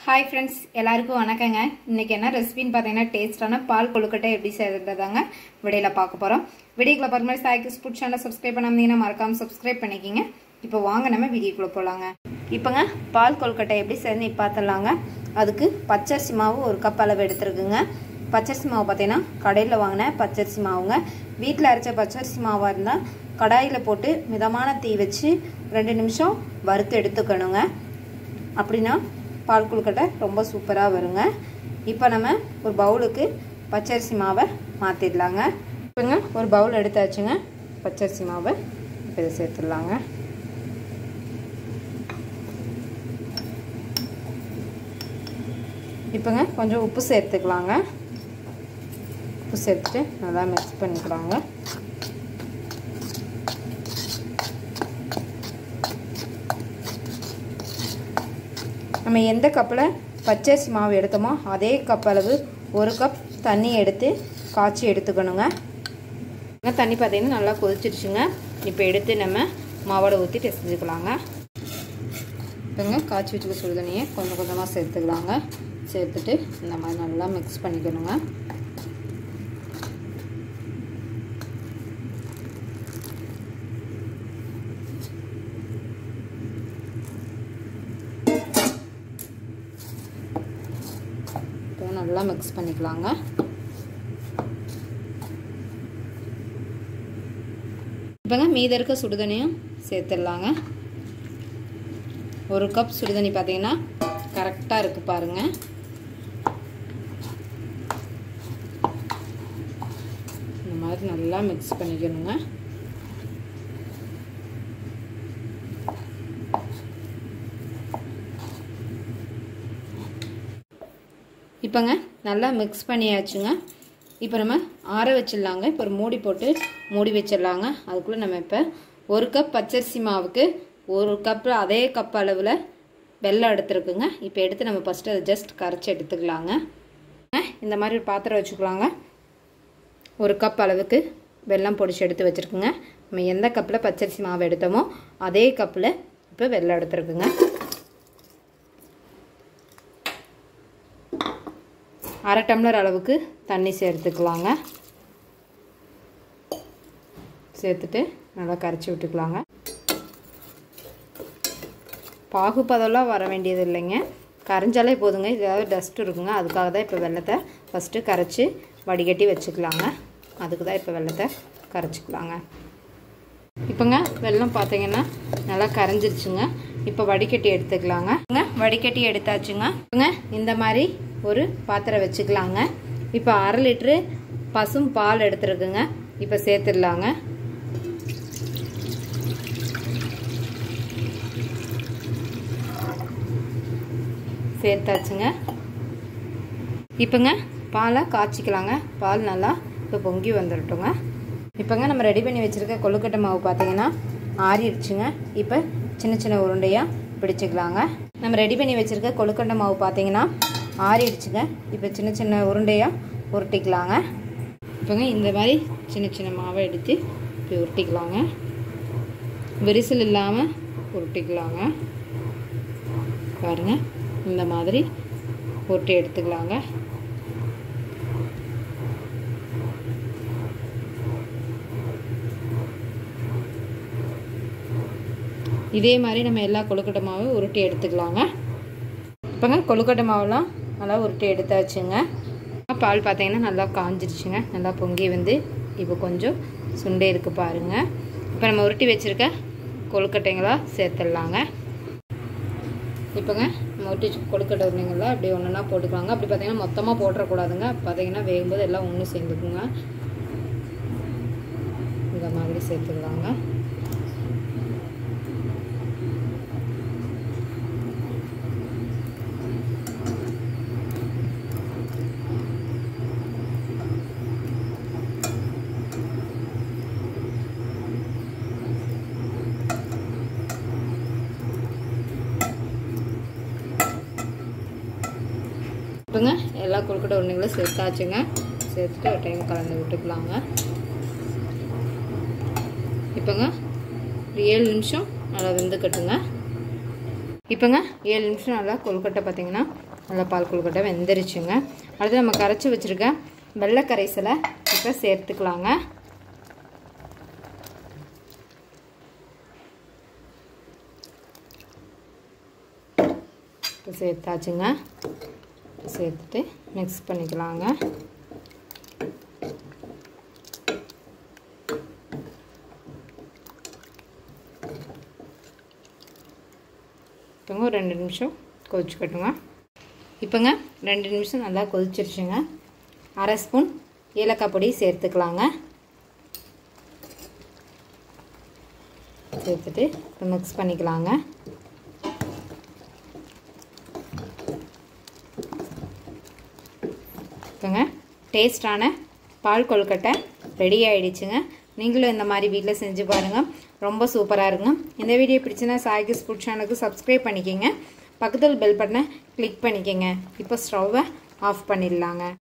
hi friends எல்லாருக்கும் வணக்கங்க இன்னைக்கு என்ன ரெசிபின்னு பார்த்தீங்கன்னா டேஸ்டான பால் கொழுக்கட்டை எப்படி செய்யறதாங்க விடையில பார்க்க போகிறோம் வீடியோக்குள்ள பார்க்க மாதிரி சாய்க்கு ஃபுட் சேனலை சப்ஸ்கிரைப் பண்ணாமீங்கன்னா மறக்காம சப்ஸ்கிரைப் பண்ணிக்கிங்க இப்போ வாங்க நம்ம வீடியோக்குள்ள போகலாங்க இப்போங்க பால் கொழுக்கட்டை எப்படி செய்யணும் இப்போ பார்த்துடலாங்க அதுக்கு பச்சரிசி மாவு ஒரு கப் அளவு எடுத்துருக்குங்க பச்சரிசி மாவு பார்த்தீங்கன்னா கடையில் வாங்கின பச்சரிசி மாவுங்க வீட்டில் அரைச்ச பச்சரிசி மாவாக இருந்தால் கடாயில் போட்டு மிதமான தீ வச்சு ரெண்டு நிமிஷம் வறுத்து எடுத்துக்கணுங்க அப்படின்னா பால் கொழுக்கட்டை ரொம்ப சூப்பராக வருங்க இப்போ நம்ம ஒரு பவுலுக்கு பச்சரிசி மாவை மாற்றிடலாங்க இப்போங்க ஒரு பவுல் எடுத்தாச்சுங்க பச்சரிசி மாவை இப்போ இதை சேர்த்துடலாங்க இப்போங்க கொஞ்சம் உப்பு சேர்த்துக்கலாங்க உப்பு சேர்த்துட்டு நல்லா மிக்ஸ் பண்ணிக்கலாங்க நம்ம எந்த கப்பில் பச்சரிசி மாவு எடுத்தோமோ அதே கப் அளவு ஒரு கப் தண்ணி எடுத்து காய்ச்சி எடுத்துக்கணுங்க தண்ணி பார்த்தீங்கன்னா நல்லா கொதிச்சிருச்சுங்க இப்போ எடுத்து நம்ம மாவோட ஊற்றி பிசைஞ்சுக்கலாங்க இப்போங்க காய்ச்சி வச்சுக்க சுடு தண்ணியை கொஞ்சம் கொஞ்சமாக சேர்த்துக்கலாங்க சேர்த்துட்டு இந்த மாதிரி நல்லா மிக்ஸ் பண்ணிக்கணுங்க இப்போ நல்லா மிக்ஸ் பண்ணிக்கலாங்க இப்போங்க மீத இருக்க சுடுதண்ணியும் சேர்த்துடலாங்க ஒரு கப் சுடுதண்ணி பார்த்தீங்கன்னா கரெக்டாக இருக்குது பாருங்கள் இந்த மாதிரி நல்லா மிக்ஸ் பண்ணிக்கணுங்க இப்போங்க நல்லா மிக்ஸ் பண்ணியாச்சுங்க இப்போ நம்ம ஆற வச்சிடலாங்க இப்போ ஒரு மூடி போட்டு மூடி வச்சிடலாங்க அதுக்குள்ளே நம்ம இப்போ ஒரு கப் பச்சரிசி மாவுக்கு ஒரு கப் அதே கப் அளவில் வெள்ளம் எடுத்துருக்குங்க இப்போ எடுத்து நம்ம ஃபஸ்ட்டு அதை ஜஸ்ட் கரைச்சி எடுத்துக்கலாங்க இந்த மாதிரி ஒரு பாத்திரம் வச்சுக்கலாங்க ஒரு கப் அளவுக்கு வெல்லம் பொடிச்சு எடுத்து வச்சுருக்குங்க நம்ம எந்த கப்பில் பச்சரிசி மாவு எடுத்தோமோ அதே கப்பில் இப்போ வெள்ளம் எடுத்துருக்குங்க அரை டம்ளர் அளவுக்கு தண்ணி சேர்த்துக்கலாங்க சேர்த்துட்டு நல்லா கரைச்சி விட்டுக்கலாங்க பாகுபதெல்லாம் வர வேண்டியது இல்லைங்க கரைஞ்சாலே போதுங்க ஏதாவது டஸ்ட் இருக்குங்க அதுக்காக தான் இப்போ வெள்ளத்தை ஃபஸ்ட்டு கரைச்சி வடிகட்டி வச்சுக்கலாங்க அதுக்கு தான் இப்போ வெள்ளத்தை கரைச்சிக்கலாங்க இப்போங்க வெள்ளம் பார்த்தீங்கன்னா நல்லா கரைஞ்சிருச்சுங்க இப்போ வடிகட்டி எடுத்துக்கலாங்க வடிகட்டி எடுத்தாச்சுங்க இப்போங்க இந்த மாதிரி ஒரு பாத்திரம் வச்சுக்கலாங்க இப்போ அரை லிட்ரு பசும் பால் எடுத்துருக்குங்க இப்போ சேர்த்துடலாங்க சேர்த்தாச்சுங்க இப்போங்க பாலை காய்ச்சிக்கலாங்க பால் நல்லா இப்போ பொங்கி வந்துடட்டுங்க இப்போங்க நம்ம ரெடி பண்ணி வச்சுருக்க கொழுக்கட்டை மாவு பார்த்தீங்கன்னா ஆறிடுச்சுங்க இப்போ சின்ன சின்ன உருண்டையாக பிடிச்சிக்கலாங்க நம்ம ரெடி பண்ணி வச்சுருக்க கொழுக்கட்டை மாவு பார்த்தீங்கன்னா ஆறிடுச்சுங்க இப்போ சின்ன சின்ன உருண்டையாக உருட்டிக்கலாங்க இப்போங்க இந்த மாதிரி சின்ன சின்ன மாவை எடுத்து இப்படி உருட்டிக்கலாங்க விரிசல் இல்லாமல் உருட்டிக்கலாங்க பாருங்கள் இந்த மாதிரி உருட்டி எடுத்துக்கலாங்க இதே மாதிரி நம்ம எல்லா கொழுக்கட்டை மாவும் உருட்டி எடுத்துக்கலாங்க இப்போங்க கொழுக்கட்டை மாவுலாம் நல்லா உருட்டி எடுத்தாச்சுங்க பால் பார்த்தீங்கன்னா நல்லா காஞ்சிருச்சுங்க நல்லா பொங்கி வந்து இப்போ கொஞ்சம் சுண்டே இருக்குது பாருங்கள் இப்போ நம்ம உருட்டி வச்சுருக்க கொழுக்கட்டைங்களாக சேர்த்துடலாங்க இப்போங்க நம்ம உருட்டி கொழுக்கட்டை உருளைங்களாம் அப்படி ஒன்று ஒன்றா போட்டுக்கலாங்க அப்படி பார்த்தீங்கன்னா மொத்தமாக போட்டுறக்கூடாதுங்க பார்த்தீங்கன்னா வேகும்போது எல்லாம் ஒன்று சேர்ந்துக்குங்க இந்த மாதிரி சேர்த்துக்கலாங்க இப்போங்க எல்லா கொழுக்கட்டை உருண்டைகளும் சேர்த்தாச்சுங்க சேர்த்துட்டு ஒரு டைம் கலந்து விட்டுக்கலாங்க இப்போங்க ஒரு ஏழு நிமிஷம் நல்லா வெந்துக்கட்டுங்க இப்போங்க ஏழு நிமிஷம் நல்லா கொழுக்கட்டை பார்த்தீங்கன்னா நல்லா பால் கொழுக்கட்டை வெந்துருச்சுங்க அடுத்து நம்ம கரைச்சி வச்சுருக்க வெள்ளை கரைசலை இப்போ சேர்த்துக்கலாங்க இப்போ சேர்த்தாச்சுங்க சேர்த்துட்டு மிக்ஸ் பண்ணிக்கலாங்க இப்போங்க ஒரு ரெண்டு நிமிஷம் கொதிச்சுக்கட்டுங்க இப்போங்க ரெண்டு நிமிஷம் நல்லா கொதிச்சிருச்சுங்க அரை ஸ்பூன் ஏலக்காய் பொடி சேர்த்துக்கலாங்க சேர்த்துட்டு மிக்ஸ் பண்ணிக்கலாங்க இப்போங்க டேஸ்டான பால் கொழுக்கட்டை ரெடி ஆகிடுச்சுங்க நீங்களும் இந்த மாதிரி வீட்டில் செஞ்சு பாருங்கள் ரொம்ப சூப்பராக இருக்குங்க இந்த வீடியோ பிடிச்சுன்னா சாய்கிஸ் ஃபுட் சேனலுக்கு சப்ஸ்கிரைப் பண்ணிக்கோங்க பக்கத்தில் பெல் பட்டனை கிளிக் பண்ணிக்கோங்க இப்போ ஸ்டவ்வை ஆஃப் பண்ணிடலாங்க